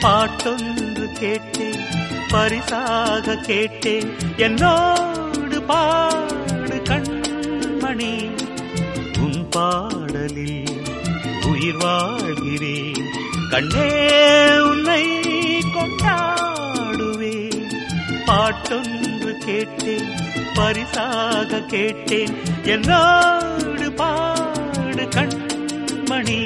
பாட்டொன்று கேட்டேன் பரிசாக கேட்டேன் என்னோடு பாடு கண்மணி உன் பாடலில் உயிர் வாழ்கிறேன் கண்ணே உன்னை கொண்டாடுவேன் பாட்டொன்று கேட்டேன் பரிசாக கேட்டேன் என்னோடு பாடு கண்மணி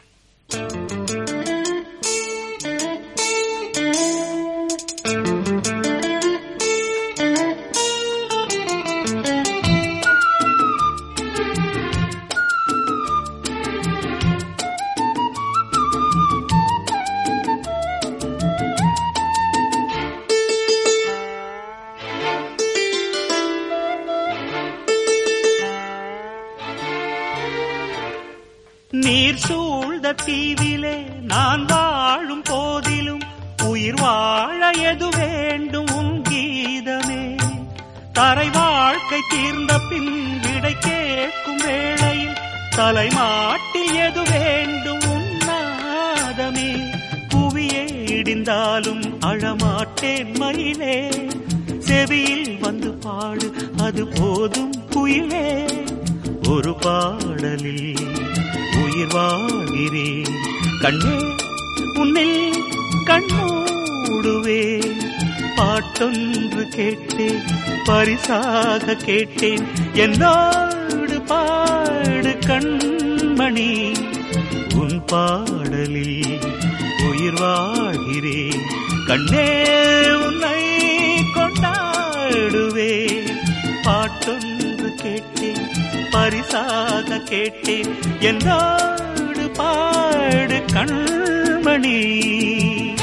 நீர் சூழ்ந்த தீவிலே நான் வாழும் போதிலும் உயிர் வாழ எது வேண்டும் உன் கீதமே தரை வாழ்க்கை தீர்ந்த பின் விடை கேட்கும் வேளையில் தலைமாட்டில் எது வேண்டும் உன் நாதமே புவியே இடிந்தாலும் அழமாட்டேன் மயிலே செவியில் வந்து பாடு அது போதும் குயிலே ஒரு பாடலில் உயிர் வாழ்கிறேன் கண்ணே உன்னில் கண்ணூடுவே பாட்டொன்று கேட்டேன் பரிசாக கேட்டேன் என்னோடு பாடு கண்மணி உன் பாடலில் உயிர் வாழ்கிறேன் கண்ணே உன்னை கொண்டாடுவேன் பாட்டொன்று கேட்டேன் பரிசாக கேட்டேன் என்னோடு பாடு கண்மணி